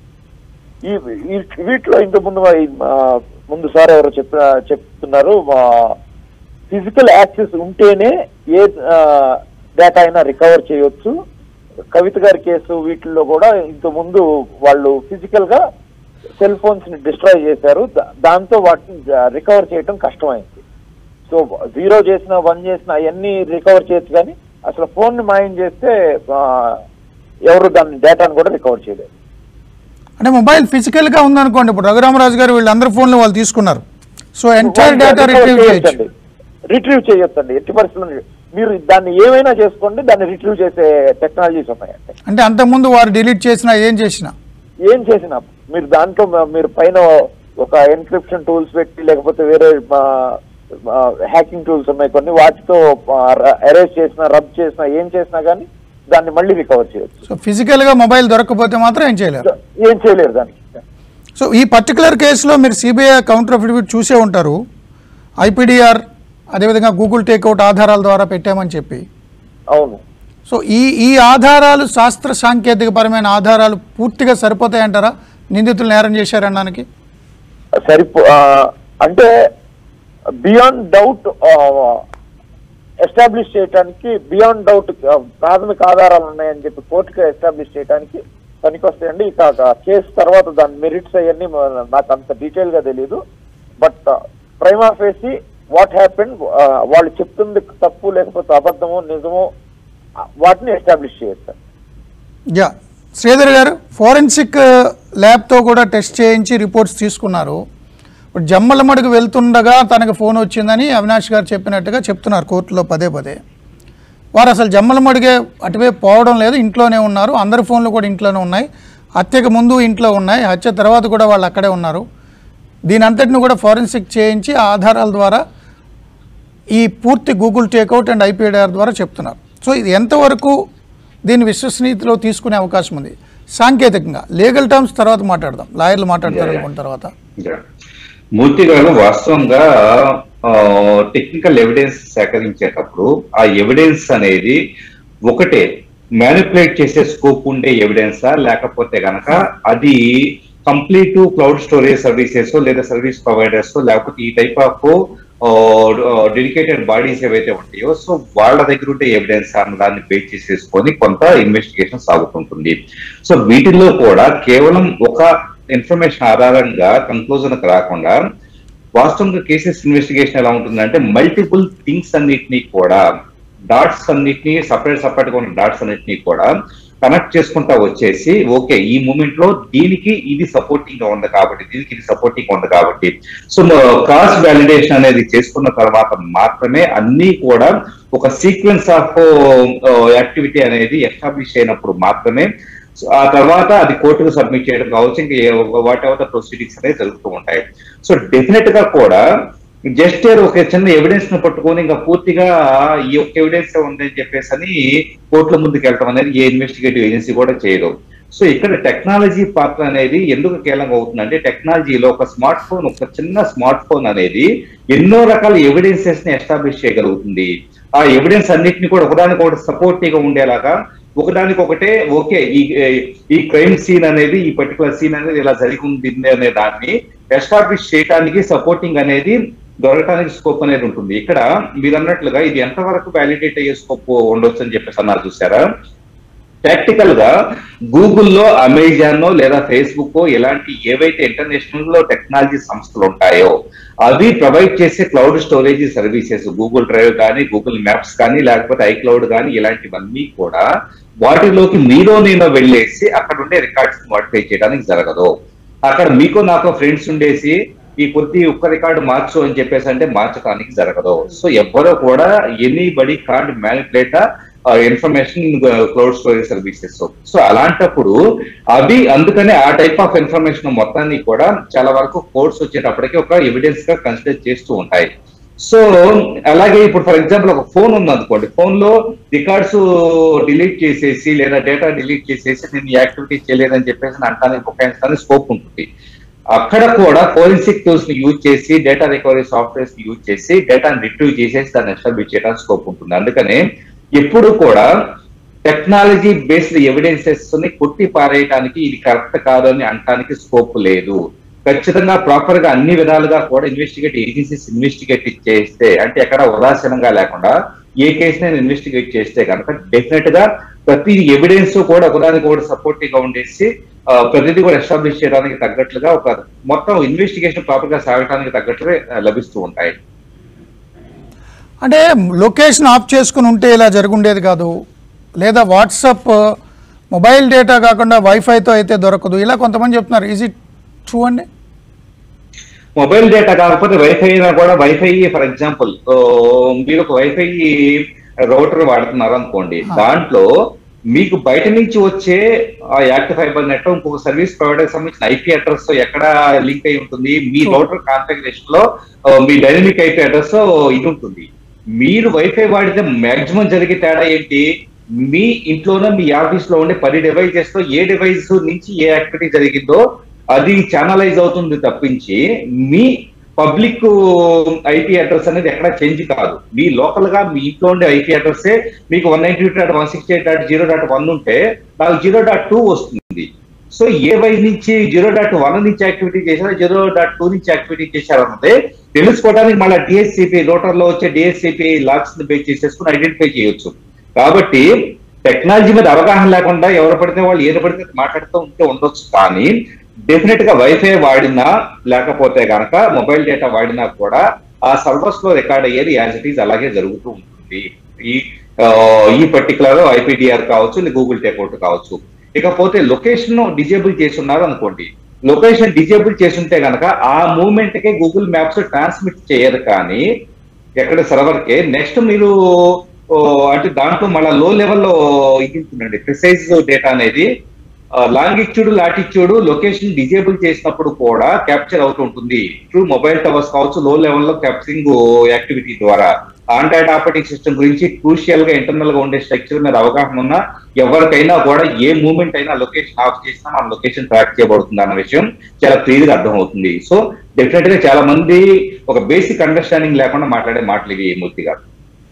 ఈ ఈ- వీటిలో ఇంత ముందు ఆ, ముందు సార్ ఎవరో చెప్ప చెప్తున్నారు ఫిజికల్ యాక్సెస్ ఉంటేనే ఏ డేటా అయినా రికవర్ చేయొచ్చు కవిత గారి కేసు వీటిల్లో కూడా ఇంత ముందు వాళ్ళు ఫిజికల్ గా సెల్ ఫోన్స్ ని డిస్ట్రాయ్ చేశారు దా- దాంతో వాటిని రికవర్ చేయడం కష్టమైంది సో జీరో చేసిన వన్ చేసిన అవన్నీ రికవర్ చేయొచ్చు కానీ అసలు ఫోన్ ని మాయం చేస్తే ఆ, ఎవరు దాని డేటాను కూడా రికవర్ చేయలేరు అంటే మొబైల్ ఫిజికల్గా ఉందనుకోండి ఇప్పుడు రఘురామరాజు గారు వీళ్ళందరి ఫోన్లు వాళ్ళు తీసుకున్నారు సో ఎంటైర్ డేటా రిట్రీవ్ చేయొచ్చు రిట్రీవ్ చేయొచ్చండి ఎట్టి పరిస్థితుల్లో మీరు దాన్ని ఏమైనా చేసుకోండి దాన్ని రిట్రీవ్ చేసే టెక్నాలజీస్ ఉన్నాయండి అంటే అంతకుముందు వారు డిలీట్ చేసినా ఏం చేసినా ఏం చేసినా మీరు దాంట్లో మ- మీరు పైన ఒక ఎన్క్రిప్షన్ టూల్స్ పెట్టి లేకపోతే వేరే హ్యాకింగ్ టూల్స్ ఉన్నాయి కొన్ని వాటితో అరేంజ్ చేసినా రబ్ చేసినా ఏం చేసినా కానీ దాన్ని మళ్ళీ రికవర్ చేయొచ్చు సో ఫిజికల్గా మొబైల్ దొరకకపోతే మాత్రం ఏం చేయలేరు ఏం చేయలేరు దానికి సో ఈ పర్టికులర్ కేసులో మీరు సిబిఐ కౌంటర్ అఫిడవిట్ చూసే ఉంటారు ఐపీడిఆర్ అదేవిధంగా గూగుల్ టేక్అవుట్ ఆధారాల ద్వారా పెట్టామని చెప్పి అవును సో ఈ ఈ ఆధారాలు శాస్త్ర సాంకేతికపరమైన ఆధారాలు పూర్తిగా సరిపోతాయంటారా నిందితులు నేరం చేశారనడానికి సరిపో ఆ, అంటే బియాండ్ డౌట్ ఎస్టాబ్లిష్ చేయడానికి బియాండ్ డౌట్ ప్రాథమిక ఆధారాలు ఉన్నాయని చెప్పి కోర్టుకి ఎస్టాబ్లిష్ చేయడానికి పనికొస్తాయండి ఇక కేసు తర్వాత దాని మెరిట్స్ అవన్నీ మ- నాకు అంత డీటెయిల్ గా తెలియదు but prima facie what happen వాళ్ళు చెప్తుంది తప్పు లేకపోతే అబద్ధమో నిజమో ఆ, వాటిని ఎస్టాబ్లిష్ చేయొచ్చు యా శ్రీధర్ గారు ఫోరెన్సిక్ ల్యాబ్తో కూడా టెస్ట్ చేయించి రిపోర్ట్స్ తీసుకున్నారు ఇప్పుడు జమ్మలమడుగు వెళ్తుండగా తనకు ఫోన్ వచ్చిందని అవినాష్ గారు చెప్పినట్టుగా చెప్తున్నారు కోర్టులో పదే పదే వారు అసలు జమ్మలమడుగే అటువైపు పోవడం లేదు ఇంట్లోనే ఉన్నారు అందరి ఫోన్లు కూడా ఇంట్లోనే ఉన్నాయి హత్యకు ముందు ఇంట్లో ఉన్నాయి హత్య తర్వాత కూడా వాళ్ళు అక్కడే ఉన్నారు దీని అంతటిని కూడా ఫోరెన్సిక్ చేయించి ఆ ఆధారాల ద్వారా ఈ పూర్తి గూగుల్ టేక్అవుట్ అండ్ ఐపీఆర్ ద్వారా చెప్తున్నారు సో ఇది ఎంతవరకు దీన్ని విశ్వసనీయతలో తీసుకునే అవకాశం ఉంది సాంకేతికంగా లీగల్ టర్మ్స్ తర్వాత మాట్లాడదాం లాయర్లు మాట్లాడతారు అనుకున్న తర్వాత యా. మూర్తి గారు వాస్తవంగా టెక్నికల్ ఎవిడెన్స్ సేకరించేటప్పుడు ఆ ఎవిడెన్స్ అనేది ఒకటే మ్యానిపులేట్ చేసే స్కోప్ ఉండే ఎవిడెన్సా లేకపోతే గనక అది కంప్లీట్ క్లౌడ్ స్టోరేజ్ సర్వీసెస్ లేదా సర్వీస్ ప్రొవైడర్స్ లేకపోతే ఈ టైప్ ఆఫ్ డెడికేటెడ్ బాడీస్ ఏవైతే ఉంటాయో సో వాళ్ళ దగ్గర ఉండే ఎవిడెన్స్ అన్న దాన్ని బేస్ చేసేసుకొని కొంత ఇన్వెస్టిగేషన్ సాగుతుంటుంది సో వీటిల్లో కూడా కేవలం ఒక ఇన్ఫర్మేషన్ ఆధారంగా కన్క్లూజన్ రాకుండా వాస్తవంగా కేసెస్ ఇన్వెస్టిగేషన్ ఎలా ఉంటుందంటే మల్టిపుల్ థింగ్స్ అన్నిటినీ కూడా డాట్స్ అన్నిటినీ సపరేట్ సపరేట్ గా ఉన్న డాట్స్ అన్నిటినీ కూడా కనెక్ట్ చేసుకుంటా వచ్చేసి ఓకే ఈ మూమెంట్ లో దీనికి ఇది సపోర్టింగ్ గా ఉంది కాబట్టి దీనికి ఇది సపోర్టింగ్ ఉంది కాబట్టి సో క్రాస్ వాలిడేషన్ అనేది చేసుకున్న తర్వాత మాత్రమే అన్ని కూడా ఒక సీక్వెన్స్ ఆఫ్ యాక్టివిటీ అనేది ఎస్టాబ్లిష్ అయినప్పుడు మాత్రమే సో ఆ తర్వాత అది కోర్టుకు సబ్మిట్ చేయడం కావచ్చు ఇంకా వాట్ ఎవర్ ద ప్రొసీడింగ్స్ అనేవి జరుగుతూ ఉంటాయి సో డెఫినెట్ గా కూడా జస్ట్ ఒక చిన్న ఎవిడెన్స్ ను పట్టుకొని ఇంకా పూర్తిగా ఈ ఒక్క ఎవిడెన్స్ ఉందని చెప్పేసి అని కోర్టుల ముందుకు వెళ్ళడం అనేది ఏ ఇన్వెస్టిగేటివ్ ఏజెన్సీ కూడా చేయదు సో ఇక్కడ టెక్నాలజీ పాత్ర అనేది ఎందుకు కీలకంగా అవుతుందంటే టెక్నాలజీలో ఒక స్మార్ట్ ఫోన్ ఒక చిన్న స్మార్ట్ ఫోన్ అనేది ఎన్నో రకాల ఎవిడెన్సెస్ ని ఎస్టాబ్లిష్ చేయగలుగుతుంది ఆ ఎవిడెన్స్ అన్నిటిని కూడా ఒకదానికి ఒకటి సపోర్టివ్ గా ఉండేలాగా ఒకదానికి ఒకటే ఓకే ఈ ఈ క్రైమ్ సీన్ అనేది ఈ పర్టికులర్ సీన్ అనేది ఇలా జరిగి ఉంది అనే దాన్ని ఎస్టాబ్లిష్ చేయడానికి సపోర్టింగ్ అనేది దొరకడానికి స్కోప్ అనేది ఉంటుంది ఇక్కడ మీరు అన్నట్లుగా ఇది ఎంతవరకు వ్యాలిడేట్ అయ్యే స్కోప్ ఉండొచ్చు అని చెప్పేసి అన్నారు చూసారా ప్రాక్టికల్ గా గూగుల్లో అమెజాన్ లేదా ఫేస్బుక్ ఇలాంటి ఏవైతే ఇంటర్నేషనల్ లో టెక్నాలజీ సంస్థలు ఉంటాయో అవి ప్రొవైడ్ చేసే cloud storage services Google drive కానీ గూగుల్ మ్యాప్స్ కానీ లేకపోతే ఐక్లౌడ్ కానీ ఇలాంటివన్నీ కూడా వాటిలోకి మీలో నేను వెళ్ళేసి అక్కడ ఉండే రికార్డ్స్ మోడిఫై చేయడానికి జరగదు అక్కడ మీకు నాకు ఫ్రెండ్స్ ఉండేసి ఈ కొద్ది ఒక్క రికార్డు మార్చు అని చెప్పేసి అంటే మార్చడానికి జరగదు సో ఎవ్వరూ కూడా anybody can't manipulate information cloud storage services so అలాంటప్పుడు అవి అందుకనే ఆ టైప్ ఆఫ్ ఇన్ఫర్మేషన్ మొత్తాన్ని కూడా చాలా వరకు కోర్స్ వచ్చేటప్పటికి ఒక ఎవిడెన్స్ గా కన్సిడర్ చేస్తూ ఉంటాయి సో అలాగే ఇప్పుడు ఫర్ ఎగ్జాంపుల్ ఒక ఫోన్ ఉంది అనుకోండి ఫోన్ లో రికార్డ్స్ డిలీట్ చేసేసి లేదా డేటా డిలీట్ చేసేసి నేను యాక్టివిటీ చేయలేదని చెప్పేసి అంటానికి ఉపయోగించడానికి స్కోప్ ఉంటుంది అక్కడ కూడా ఫోరెన్సిక్ టూల్స్ ని యూజ్ చేసి డేటా రికవరీ సాఫ్ట్వేర్స్ ని యూజ్ చేసి డేటాను రిట్రీవ్ చేసేసి దాన్ని ఎస్టాబ్లిష్ చేయడానికి స్కోప్ ఉంటుంది అందుకనే ఎప్పుడు కూడా టెక్నాలజీ బేస్డ్ ఎవిడెన్సెస్ ని కొట్టి పారేయడానికి ఇది కరెక్ట్ కాదు అని అనటానికి స్కోప్ లేదు ఖచ్చితంగా ప్రాపర్ గా అన్ని విధాలుగా కూడా ఇన్వెస్టిగేట్ ఏజెన్సీస్ ఇన్వెస్టిగేట్ చేస్తే అంటే ఎక్కడ ఉదాసీనంగా లేకుండా ఏ కేసు నేను ఇన్వెస్టిగేట్ చేస్తే కనుక డెఫినెట్ గా ప్రతి ఎవిడెన్స్ కూడా ఒకదానికి కూడా సపోర్టివ్ గా ఉండేసి ఆ, ప్రతిదీ కూడా ఎస్టాబ్లిష్ చేయడానికి తగ్గట్లుగా ఒక మొత్తం ఇన్వెస్టిగేషన్ ప్రాపర్ గా సాగడానికి తగ్గట్లుగా ఆ, లభిస్తూ ఉంటాయి అంటే లొకేషన్ ఆఫ్ చేసుకుని ఉంటే ఇలా జరుగుండేది కాదు లేదా వాట్సాప్ మొబైల్ డేటా కాకుండా వైఫైతో అయితే దొరకదు ఇలా కొంతమంది చెప్తున్నారు ఈజ్ ఇట్ ట్రూ అండి మొబైల్ డేటా కాకపోతే వైఫై అయినా కూడా వైఫై ఫర్ ఎగ్జాంపుల్ మీరు ఒక వైఫై రౌటర్ వాడుతున్నారు అనుకోండి దాంట్లో మీకు బయట నుంచి వచ్చే ఆ యాక్ట్ ఫైబర్ నెట్ ఇంకొక సర్వీస్ ప్రొవైడర్ సంబంధించిన ఐపీ అడ్రస్ ఎక్కడ లింక్ అయి ఉంటుంది మీ రౌటర్ కాన్ఫిగరేషన్ లో ఆ, మీ డైనమిక్ ఐపీ అడ్రస్ ఇది ఉంటుంది మీరు వైఫై వాడితే మాక్సిమం జరిగే తేడా ఏంటి మీ ఇంట్లోనే మీ ఆఫీస్ లో ఉండే పది డివైజెస్ లో ఏ డివైస్ నుంచి ఏ యాక్టివిటీ జరిగిందో అది ఛానలైజ్ అవుతుంది తప్పించి మీ పబ్లిక్ ఐపీ అడ్రస్ అనేది ఎక్కడ చేంజ్ కాదు మీ లోకల్ గా మీ ఇంట్లో ఉండే ఐపీ అడ్రస్ మీకు one ninety dot one sixty eight dot zero dot one ఉంటే నాకు జీరో డాట్ టూ వస్తుంది సో ఏ వై నుంచి జీరో డాట్ వన్ నుంచి యాక్టివిటీ చేశారా జీరో డాట్ టూ నుంచి యాక్టివిటీ చేశారా అన్నది తెలుసుకోవడానికి మళ్ళీ డిఎస్సిపి రోటర్ లో వచ్చే డిఎస్సిపి లాక్స్ ని బేస్ చేసేసుకుని ఐడెంటిఫై చేయొచ్చు కాబట్టి టెక్నాలజీ మీద అవగాహన లేకుండా ఎవరు పడితే వాళ్ళు ఏది పడితే అది మాట్లాడుతూ ఉంటే ఉండొచ్చు కానీ డెఫినెట్ గా వైఫై వాడినా లేకపోతే గనక మొబైల్ డేటా వాడినా కూడా ఆ సర్వర్స్ లో రికార్డ్ అయ్యేది యాజ్ ఇట్ ఈజ్ అలాగే జరుగుతూ ఉంటుంది ఈ ఆ, ఈ పర్టికులర్ ఐపీడిఆర్ కావచ్చు గూగుల్ టేక్అవుట్ కావచ్చు ఇకపోతే లొకేషన్ డిజేబుల్ చేసి ఉన్నారు అనుకోండి లొకేషన్ డిజేబుల్ చేసి ఉంటే గనక ఆ మూమెంట్ కే గూగుల్ మ్యాప్స్ ట్రాన్స్మిట్ చేయదు కానీ ఎక్కడ సర్వర్ కే నెక్స్ట్ మీరు ఓ, అంటే దాంట్లో మళ్ళీ లో లెవెల్లో ఇది ఉంటుందండి ప్రిసైజ్ డేటా అనేది లాంగిట్యూడ్ లాటిట్యూడ్ లొకేషన్ డిజేబుల్ చేసినప్పుడు కూడా క్యాప్చర్ అవుతుంటుంది త్రూ మొబైల్ టవర్స్ కావచ్చు లో లెవెల్లో క్యాప్చరింగ్ యాక్టివిటీ ద్వారా ఆండ్రాయిడ్ ఆపరేటింగ్ సిస్టమ్ గురించి క్రూషియల్ గా ఇంటర్నల్ గా ఉండే స్ట్రక్చర్ మీద అవగాహన ఉన్న ఎవరికైనా కూడా ఏ మూమెంట్ అయినా లొకేషన్ ఆఫ్ చేసినా మన లొకేషన్ ట్రాక్ చేయబడుతుంది అన్న విషయం చాలా క్లియర్ గా అర్థమవుతుంది సో డెఫినెట్ గా చాలా మంది ఒక బేసిక్ అండర్స్టాండింగ్ లేకుండా మాట్లాడే మాటలు ఇవి మూర్తి గారు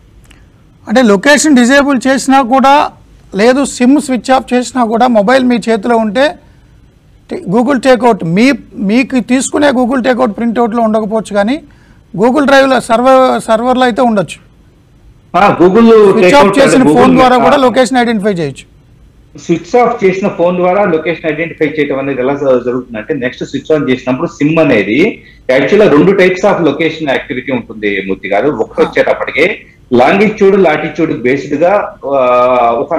అంటే లొకేషన్ డిజేబుల్ చేసినా కూడా లేదు సిమ్ స్విచ్ ఆఫ్ చేసినా కూడా మొబైల్ మీ చేతిలో ఉంటే టి- గూగుల్ టేక్అవుట్ మీ మీకు తీసుకునే గూగుల్ టేక్అవుట్ ప్రింట్అవుట్లో ఉండకపోవచ్చు కానీ గూగుల్ డ్రైవ్లో సర్వర్ సర్వర్లో అయితే ఉండొచ్చు గూగుల్ స్విచ్ ఆఫ్ చేసిన ఫోన్ ద్వారా కూడా లొకేషన్ ఐడెంటిఫై చేయొచ్చు స్విచ్ ఆఫ్ చేసిన ఫోన్ ద్వారా లొకేషన్ ఐడెంటిఫై చేయడం అనేది ఎలా జ- జరుగుతుందంటే నెక్స్ట్ స్విచ్ ఆన్ చేసినప్పుడు సిమ్ అనేది యాక్చువల్ రెండు టైప్స్ ఆఫ్ లొకేషన్ యాక్టివిటీ ఉంటుంది మూర్తి గారు ఒకటి వచ్చేటప్పటికి లాంగిట్యూడ్ లాటిట్యూడ్ బేస్డ్ గా ఆ, ఒక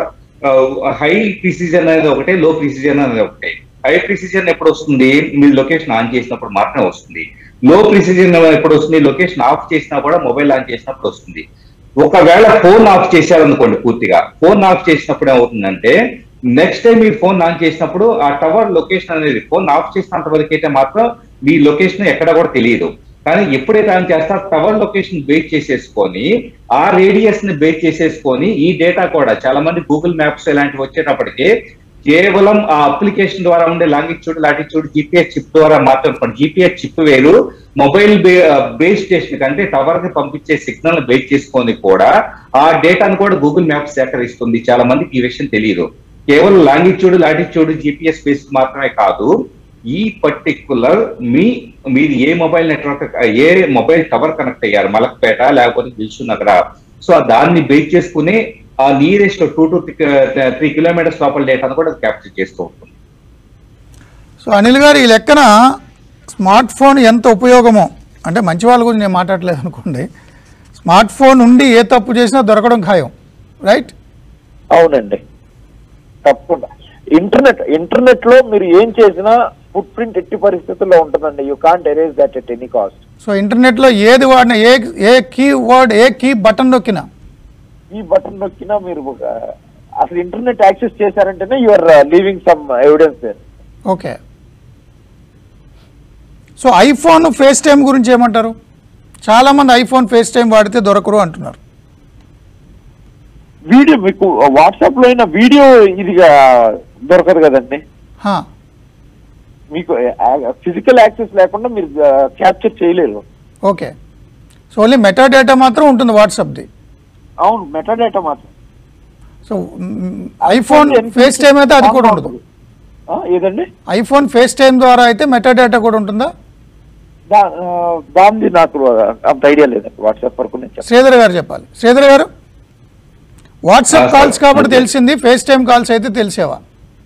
హై ప్రిసిజన్ అనేది ఒకటే లో ప్రిసిజన్ అనేది ఒకటే హై ప్రిసిజన్ ఎప్పుడు వస్తుంది మీరు లొకేషన్ ఆన్ చేసినప్పుడు మాత్రమే వస్తుంది లో ప్రిసిజన్ ఎప్పుడు వస్తుంది లొకేషన్ ఆఫ్ చేసినా కూడా మొబైల్ ఆన్ చేసినప్పుడు వస్తుంది ఒకవేళ ఫోన్ ఆఫ్ చేశారనుకోండి పూర్తిగా ఫోన్ ఆఫ్ చేసినప్పుడు ఏమవుతుందంటే నెక్స్ట్ టైం మీరు ఫోన్ ఆన్ చేసినప్పుడు ఆ టవర్ లొకేషన్ అనేది ఫోన్ ఆఫ్ చేసినంత వరకు అయితే మాత్రం మీ లొకేషన్ ఎక్కడ కూడా తెలియదు కానీ ఎప్పుడైతే ఆన్ చేస్తా టవర్ లొకేషన్ బేస్ చేసేసుకొని ఆ రేడియస్ ని బేస్ చేసేసుకొని ఈ డేటా కూడా చాలా మంది గూగుల్ మ్యాప్స్ ఇలాంటివి వచ్చేటప్పటికి కేవలం ఆ అప్లికేషన్ ద్వారా ఉండే లాంగిట్యూడ్ లాటిట్యూడ్ జీపీఎస్ చిప్ ద్వారా మాత్రం జీపీఎస్ చిప్ వేరు మొబైల్ బేస్ స్టేషన్ కంటే టవర్ కి పంపించే సిగ్నల్ బేస్ చేసుకొని కూడా ఆ డేటాను కూడా గూగుల్ మ్యాప్స్ సేకరిస్తుంది చాలా మందికి ఈ విషయం తెలియదు కేవలం లాంగిట్యూడ్ లాటిట్యూడ్ జీపీఎస్ బేస్ మాత్రమే కాదు ఈ పర్టికులర్ మీ మీరు ఏ మొబైల్ నెట్వర్క్ ఏ మొబైల్ టవర్ కనెక్ట్ అయ్యారు మలక్పేట లేకపోతే దిల్సు నగర సో దాన్ని బేస్ చేసుకుని ఆ nearest two to three kilometres లోపల డేటాను కూడా క్యాప్చర్ చేస్తూ ఉంటుంది సో అనిల్ గారు ఈ లెక్కన స్మార్ట్ ఫోన్ ఎంత ఉపయోగమో అంటే మంచి వాళ్ళ గురించి నేను మాట్లాడలేదు అనుకోండి స్మార్ట్ ఫోన్ ఉండి ఏ తప్పు చేసినా దొరకడం ఖాయం రైట్ అవునండి తప్పకుండా ఇంటర్నెట్ ఇంటర్నెట్ లో మీరు ఏం చేసినా ఫుట్ ప్రింట్ ఎట్టి పరిస్థితుల్లో ఉంటుందండి you can't erase that at any cost so ఇంటర్నెట్లో ఏది వాడినా ఏ ఏ కీ వర్డ్ ఏ కీ బటన్ నొక్కినా ఈ బటన్ నొక్కినా మీరు ఒక- అసలు ఇంటర్నెట్ యాక్సెస్ చేశారంటేనే you are leaving some evidence okay so iPhone FaceTime గురించి ఏమంటారు చాలామంది ఐఫోన్ ఫేస్ టైం వాడితే దొరకరు అంటున్నారు వీడియో మీకు వాట్సాప్ లో అయినా వీడియో ఇదిగా దొరకదు కదండి హా, మీకు ఫిజికల్ యాక్సెస్ లేకుండా మీరు క్యాప్చర్ చేయలేరు okay so only metadata మాత్రం ఉంటుంది వాట్సాప్ది అవును మెటాడేటా మాత్రం so hmm, iPhone FaceTime అయితే అది కూడా ఉండదు ఆ, ఏదండి ఐఫోన్ ఫేస్ టైం ద్వారా అయితే మెటా డేటా కూడా ఉంటుందా దా- ఆ, దానిది నాకు అంత ఐడియా లేదండి వాట్సాప్ వరకు నేను చెప్పను. శ్రీధర్ గారు చెప్పాలి శ్రీధర్ గారు వాట్సాప్ ఆ, కాల్స్ సార్. కాబట్టి తెలిసింది ఫేస్ టైం కాల్స్ అయితే తెలిసేవా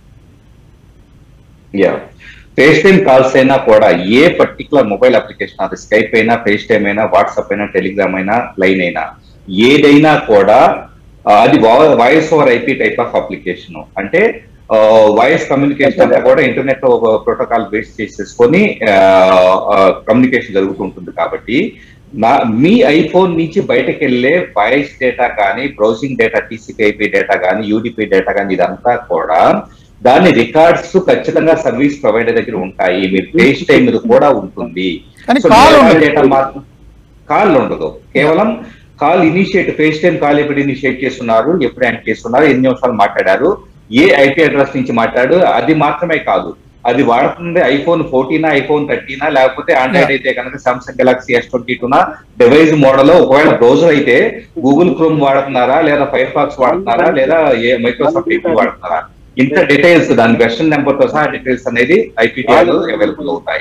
యా ఫేస్ టైం కాల్స్ అయినా కూడా ఏ పర్టికులర్ మొబైల్ అప్లికేషన్ అది స్కైప్ అయినా ఫేస్ టైం అయినా వాట్సాప్ అయినా టెలిగ్రామ్ అయినా లైన్ అయినా ఏదైనా కూడా ఆ, అది voice over IP type of application అంటే వాయిస్ కమ్యూనికేషన్ అంతా కూడా ఇంటర్నెట్ ప్రోటోకాల్ బేస్ చేసేసుకొని కమ్యూనికేషన్ జరుగుతుంటుంది కాబట్టి నా మీ ఐఫోన్ నుంచి బయటకు వెళ్ళే వాయిస్ డేటా కానీ browsing data TCP IP data కానీ యూడిపి డేటా కానీ ఇదంతా కూడా దాని రికార్డ్స్ ఖచ్చితంగా సర్వీస్ ప్రొవైడర్ దగ్గర ఉంటాయి మీరు ఫేస్ టైం మీద కూడా ఉంటుంది కానీ So, call data ఉండదు. data మాత్రం కాల్ ఉండదు కేవలం call initiate FaceTime call ఎప్పుడు ఇనిషియేట్ చేస్తున్నారు ఎప్పుడు యాక్ట్ చేస్తున్నారు ఎన్ని నిమిషాలు మాట్లాడారు ఏ ఐపీ అడ్రస్ నుంచి మాట్లాడు అది మాత్రమే కాదు అది వాడుతుంది ఐఫోన్ ఫోర్టీనా ఐఫోన్ థర్టీనా లేకపోతే ఆండ్రాయిడ్ అయితే కనుక సామ్సంగ్ గెలాక్సీ ఎస్ ట్వంటీ టూనా డివైస్ మోడల్ ఒకవేళ బ్రౌజర్ అయితే గూగుల్ క్రోమ్ వాడుతున్నారా లేదా ఫైర్ ఫాక్స్ వాడుతున్నారా లేదా ఏ మైక్రోసాఫ్ట్ ఏపీ వాడుతున్నారా ఇంత డీటెయిల్స్ దాని వెర్షన్ నెంబర్ తో సహా డీటెయిల్స్ అనేది ఐపీటీఆర్ అవైలబుల్ అవుతాయి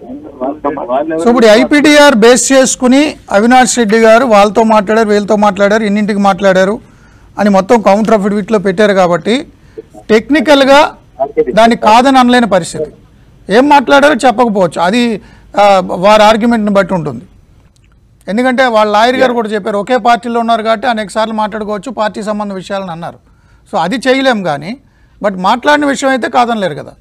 సో ఇప్పుడు ఐపీటీఆర్ బేస్ చేసుకుని అవినాష్ రెడ్డి గారు వాళ్ళతో మాట్లాడారు వీళ్ళతో మాట్లాడారు ఇన్నింటికి మాట్లాడారు అని మొత్తం కౌంటర్ అఫిడవిట్లో పెట్టారు కాబట్టి టెక్నికల్గా దాన్ని కాదని అనలేని పరిస్థితి ఏం మాట్లాడారో చెప్పకపోవచ్చు అది ఆ, వారి ఆర్గ్యుమెంట్ని బట్టి ఉంటుంది ఎందుకంటే వాళ్ళ లాయర్ గారు కూడా చెప్పారు ఒకే పార్టీలో ఉన్నారు కాబట్టి అనేక సార్లు మాట్లాడుకోవచ్చు పార్టీ సంబంధ విషయాలను అన్నారు సో అది చేయలేం కానీ బట్ మాట్లాడిన విషయం అయితే కాదనలేరు కదా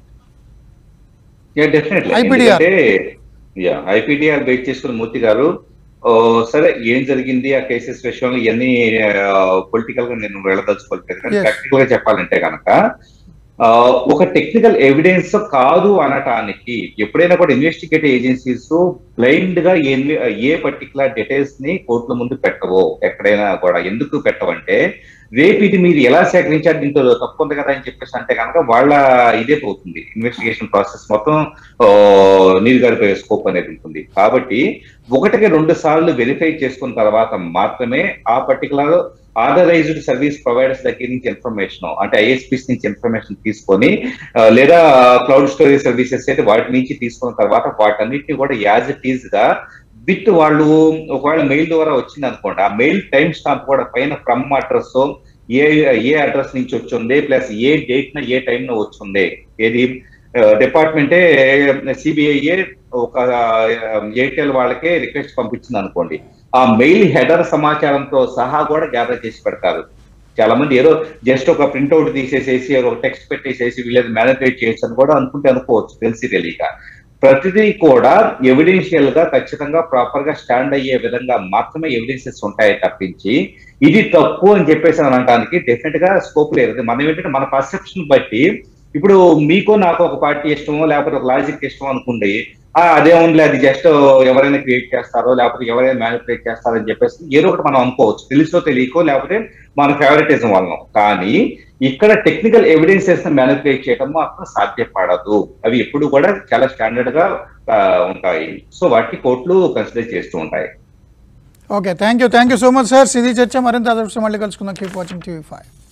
యా డెఫినెట్లీ IPDR. ఎందుకంటే యా ఐపీటీఆర్ బేస్ చేసుకున్న మూర్తి గారు ఓ, సరే ఏం జరిగింది ఆ కేసెస్ విషయంలో ఇవన్నీ పొలిటికల్ గా నేను వెళ్ళదలుచుకోలేదు కానీ Yes. ప్రాక్టికల్ గా చెప్పాలంటే కనుక ఆ, ఒక టెక్నికల్ ఎవిడెన్స్ కాదు అనటానికి ఎప్పుడైనా కూడా ఇన్వెస్టిగేటివ్ ఏజెన్సీస్ బ్లైండ్ గా ఎన్ని ఏ పర్టికులర్ డీటెయిల్స్ ని కోర్టుల ముందు పెట్టవో ఎక్కడైనా కూడా ఎందుకు పెట్టవంటే రేపు ఇది మీరు ఎలా సేకరించారు దీంతో తప్పు ఉంది కదా అని చెప్పేసి అంటే కనుక వాళ్ళ ఇదే పోతుంది ఇన్వెస్టిగేషన్ ప్రాసెస్ మొత్తం ఆ, నీరు గారిపోయే స్కోప్ అనేది ఉంటుంది కాబట్టి ఒకటికి రెండు సార్లు వెరిఫై చేసుకున్న తర్వాత మాత్రమే ఆ పర్టికులర్ ఆథరైజ్డ్ సర్వీస్ ప్రొవైడర్స్ దగ్గర నుంచి ఇన్ఫర్మేషన్ అంటే ఐఎస్పీస్ నుంచి ఇన్ఫర్మేషన్ తీసుకొని ఆ, లేదా క్లౌడ్ స్టోరేజ్ సర్వీసెస్ అయితే వాటి నుంచి తీసుకున్న తర్వాత వాటన్నిటిని కూడా యాజ్ ఇట్ ఈజ్ గా విత్ వాళ్ళు ఒకవేళ మెయిల్ ద్వారా వచ్చింది అనుకోండి ఆ మెయిల్ టైం స్టాంప్ కూడా పైన ఫ్రమ్ అడ్రస్ ఏ ఏ అడ్రస్ నుంచి వచ్చింది ప్లస్ ఏ డేట్ న ఏ టైం లో వచ్చింది ఏది డిపార్ట్మెంటే సిబిఐఏ ఒక ఎయిర్టెల్ వాళ్ళకే రిక్వెస్ట్ పంపించింది అనుకోండి ఆ మెయిల్ హెడర్ సమాచారంతో సహా కూడా గ్యాదర్ చేసి పెడతారు చాలా మంది ఏదో జస్ట్ ఒక ప్రింట్అవుట్ తీసేసేసి ఒక టెక్స్ట్ పెట్టేసేసి వీళ్ళది మ్యానిపులేట్ చేయొచ్చు అని కూడా అనుకుంటే అనుకోవచ్చు తెలిసి తెలియక ప్రతిదీ కూడా ఎవిడెన్షియల్ గా ఖచ్చితంగా ప్రాపర్ గా స్టాండ్ అయ్యే విధంగా మాత్రమే ఎవిడెన్సెస్ ఉంటాయి తప్పించి ఇది తప్పు అని చెప్పేసి అని అనడానికి డెఫినెట్ గా స్కోప్ లేదు మనం ఏంటంటే మన పర్సెప్షన్ బట్టి ఇప్పుడు మీకు నాకు ఒక పార్టీ ఇష్టమో లేకపోతే ఒక లాజిక్ ఇష్టం అనుకోండి ఆ అదే ఉంది అది జస్ట్ ఎవరైనా క్రియేట్ చేస్తారో లేకపోతే ఎవరైనా మ్యానిపులేట్ చేస్తారో అని చెప్పేసి ఏదో ఒకటి మనం అనుకోవచ్చు తెలుసో తెలియకో లేకపోతే మన ఫేవరెటిజం వలన కానీ ఇక్కడ టెక్నికల్ ఎవిడెన్సెస్ మ్యానిపులేట్ చేయడం మాత్రం సాధ్యపడదు అవి ఎప్పుడు కూడా చాలా స్టాండర్డ్ గా ఆ, ఉంటాయి సో వాటిని కోర్టులు కన్సిడర్ చేస్తూ ఉంటాయి okay thank you thank you so much sir ఇది చర్చ మరింత అదృష్టం మళ్ళీ కలుసుకుందాం కీప్ వాచింగ్ టీవీ ఫైవ్